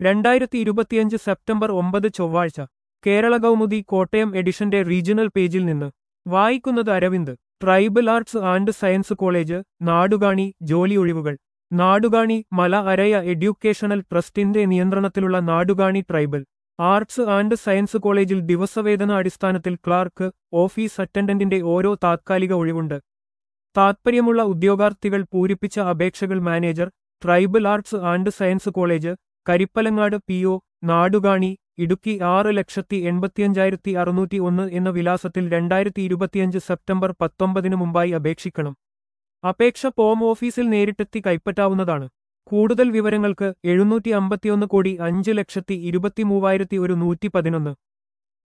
രണ്ടായിരത്തി ഇരുപത്തിയഞ്ച് സെപ്റ്റംബർ ഒമ്പത് ചൊവ്വാഴ്ച കേരള കൗമുദി കോട്ടയം എഡിഷന്റെ റീജിയണൽ പേജിൽ നിന്ന് വായിക്കുന്നത് Aravind tribal arts and science college Nadukani ജോലി ഒഴിവുകൾ നാടുകാണി മല അരയ എഡ്യൂക്കേഷണൽ ട്രസ്റ്റിന്റെ നിയന്ത്രണത്തിലുള്ള Nadukani tribal arts and science കോളേജിൽ ദിവസവേതന അടിസ്ഥാനത്തിൽ ക്ലാർക്ക് ഓഫീസ് അറ്റൻഡന്റിന്റെ ഓരോ താത്കാലിക ഒഴിവുണ്ട് താത്പര്യമുള്ള ഉദ്യോഗാർത്ഥികൾ പൂരിപ്പിച്ച അപേക്ഷകൾ manager tribal arts and science college Karippalangad P O Nadukani Idukki ആറ് ലക്ഷത്തി എൺപത്തിയഞ്ചായിരത്തി അറുന്നൂറ്റി ഒന്ന് എന്ന വിലാസത്തിൽ രണ്ടായിരത്തി ഇരുപത്തിയഞ്ച് സെപ്റ്റംബർ പത്തൊമ്പതിനു മുമ്പായി അപേക്ഷിക്കണം അപേക്ഷ പോം ഓഫീസിൽ നേരിട്ടെത്തി കൈപ്പറ്റാവുന്നതാണ് കൂടുതൽ വിവരങ്ങൾക്ക് എഴുന്നൂറ്റി അമ്പത്തിയൊന്ന് കോടി അഞ്ച് ലക്ഷത്തി ഇരുപത്തിമൂവായിരത്തി ഒരു നൂറ്റി പതിനൊന്ന്